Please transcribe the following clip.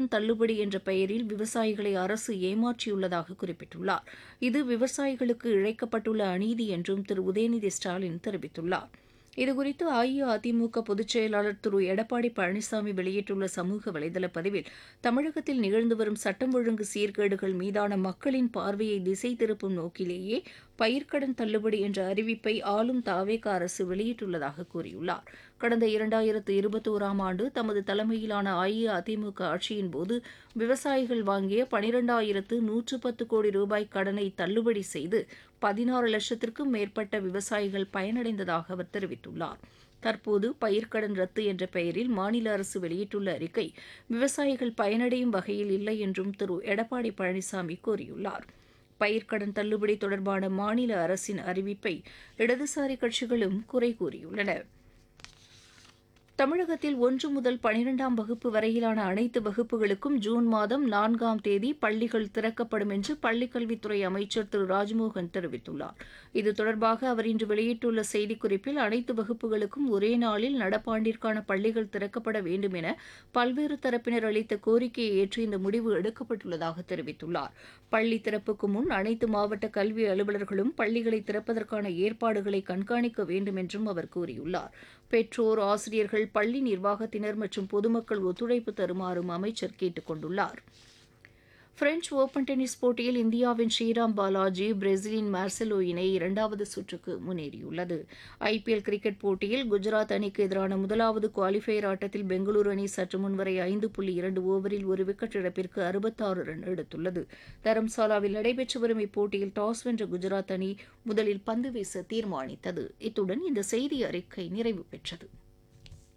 பயிர்க்கடன் தள்ளுபடி என்ற பெயரில் விவசாயிகளை அரசு ஏமாற்றியுள்ளதாக குறிப்பிட்டுள்ளார் இது விவசாயிகளுக்கு இழைக்கப்பட்டுள்ள அநீதி என்றும் திரு உதயநிதி ஸ்டாலின் தெரிவித்துள்ளார் இதுகுறித்து அஇஅதிமுக பொதுச் செயலாளர் திரு எடப்பாடி பழனிசாமி வெளியிட்டுள்ள சமூக வலைதள பதிவில் தமிழகத்தில் நிகழ்ந்து வரும் சட்டம் ஒழுங்கு சீர்கேடுகள் மீதான மக்களின் பார்வையை திசை திருப்பும் நோக்கிலேயே பயிர்க்கடன் தள்ளுபடி என்ற அறிவிப்பை ஆளும் தாவேக அரசு வெளியிட்டுள்ளதாக கூறியுள்ளார் கடந்த இரண்டாயிரத்து இருபத்தோராம் ஆண்டு தமது தலைமையிலான அஇஅதிமுக ஆட்சியின் போது விவசாயிகள் வாங்கிய பனிரெண்டாயிரத்து நூற்று பத்து கோடி ரூபாய் கடனை தள்ளுபடி செய்து பதினாறு லட்சத்திற்கும் மேற்பட்ட விவசாயிகள் பயனடைந்ததாக அவர் தெரிவித்துள்ளார் தற்போது பயிர்க்கடன் ரத்து என்ற பெயரில் மாநில அரசு வெளியிட்டுள்ள அறிக்கை விவசாயிகள் பயனடையும் வகையில் இல்லை என்றும் திரு எடப்பாடி பழனிசாமி கூறியுள்ளார் பயிர்க்கடன் தள்ளுபடி தொடர்பான மாநில அரசின் அறிவிப்பை இடதுசாரி கட்சிகளும் குறை கூறியுள்ளன தமிழகத்தில் ஒன்று முதல் பனிரெண்டாம் வகுப்பு வரையிலான அனைத்து வகுப்புகளுக்கும் ஜூன் மாதம் நான்காம் தேதி பள்ளிகள் திறக்கப்படும் என்று பள்ளிக்கல்வித்துறை அமைச்சர் திரு ராஜ்மோகன் தெரிவித்துள்ளார் இது தொடர்பாக அவர் இன்று வெளியிட்டுள்ள செய்திக்குறிப்பில் அனைத்து வகுப்புகளுக்கும் ஒரே நாளில் நடப்பாண்டிற்கான பள்ளிகள் திறக்கப்பட வேண்டும் என பல்வேறு தரப்பினர் அளித்த கோரிக்கையை ஏற்று இந்த முடிவு எடுக்கப்பட்டுள்ளதாக தெரிவித்துள்ளார் பள்ளி திறப்புக்கு முன் அனைத்து மாவட்ட கல்வி அலுவலர்களும் பள்ளிகளை திறப்பதற்கான ஏற்பாடுகளை கண்காணிக்க வேண்டும் என்றும் அவர் கூறியுள்ளார் பெற்றோர் ஆசிரியர்கள் பள்ளி நிர்வாகத்தினர் மற்றும் பொதுமக்கள் ஒத்துழைப்பு தருமாறும் அமைச்சர் கேட்டுக் கொண்டுள்ளார் பிரெஞ்ச் ஓபன் டென்னிஸ் போட்டியில் இந்தியாவின் ஸ்ரீராம் பாலாஜி பிரேசிலின் மார்செலோ இணை இரண்டாவது சுற்றுக்கு முன்னேறியுள்ளது ஐபிஎல் கிரிக்கெட் போட்டியில் குஜராத் அணிக்கு எதிரான முதலாவது குவாலிஃபயர் ஆட்டத்தில் பெங்களூரு அணி சற்று முன்வரை ஐந்து புள்ளி இரண்டு ஓவரில் ஒரு விக்கெட் இழப்பிற்கு அறுபத்தாறு ரன் எடுத்துள்ளது தரம்சாலாவில் நடைபெற்று வரும் இப்போட்டியில் டாஸ் வென்ற குஜராத் அணி முதலில் பந்து வீச தீர்மானித்தது இத்துடன் இந்த செய்தி அறிக்கை நிறைவு பெற்றது